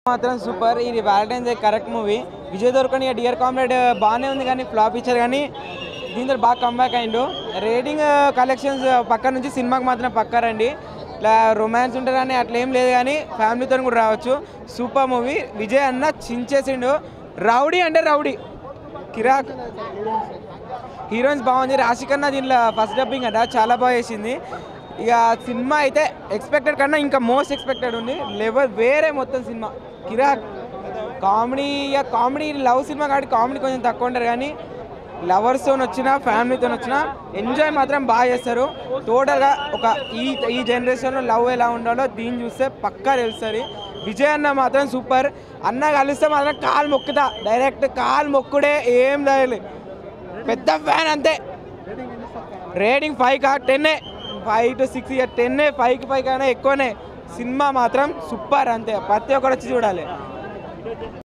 మాత్రం సూపర్ ఇది valentine's day correct movie Vijay దొరకని డియర్ కామ్రేడ్ బాగానే ఉంది కానీ ఫ్లాప్ ఇచ్చారు కానీ దీంతో బాగా కంబ్యాక్ అయిండు రేటింగ్ కలెక్షన్స్ పక్క నుంచి సినిమాకి మాత్రం పక్కారండి ఇట్లా రొమాన్స్ ఉంటుందని అట్లా ఏం లేదు కానీ ఫ్యామిలీతో కూడా రావచ్చు సూపర్ మూవీ విజయ్ అన్న చించేసిండు రౌడీ అంటే రౌడీ కిరాక్ హీరోయిన్స్ బాగుంది రాశికన్నా దీంట్లో ఫస్ట్ డబ్బింగ్ అట చాలా బాగా చేసింది ఇక సినిమా అయితే ఎక్స్పెక్టెడ్ కన్నా ఇంకా మోస్ట్ ఎక్స్పెక్టెడ్ ఉంది లెవెల్ వేరే మొత్తం సినిమా కిరాక్ కామెడీ ఇక కామెడీ లవ్ సినిమా కాబట్టి కామెడీ కొంచెం తక్కువ ఉంటారు కానీ లవర్స్తో వచ్చినా ఫ్యామిలీతో వచ్చినా ఎంజాయ్ మాత్రం బాగా చేస్తారు టోటల్గా ఒక ఈ ఈ జనరేషన్లో లవ్ ఎలా ఉండాలో దీన్ని చూస్తే పక్కా తెలుస్తుంది విజయ్ అన్న మాత్రం సూపర్ అన్న కలిస్తే మాత్రం కాలు మొక్కుతా డైరెక్ట్ కాలు మొక్కుడే ఏం తగలి పెద్ద ఫ్యాన్ అంతే రేటింగ్ ఫైవ్ కా టెన్నే ఫైవ్ టు సిక్స్ ఇయర్ టెన్నే ఫైవ్కి ఫైవ్ కన్నా ఎక్కువనే సినిమా మాత్రం సూపర్ అంతే ప్రతి ఒక్కరు వచ్చి చూడాలి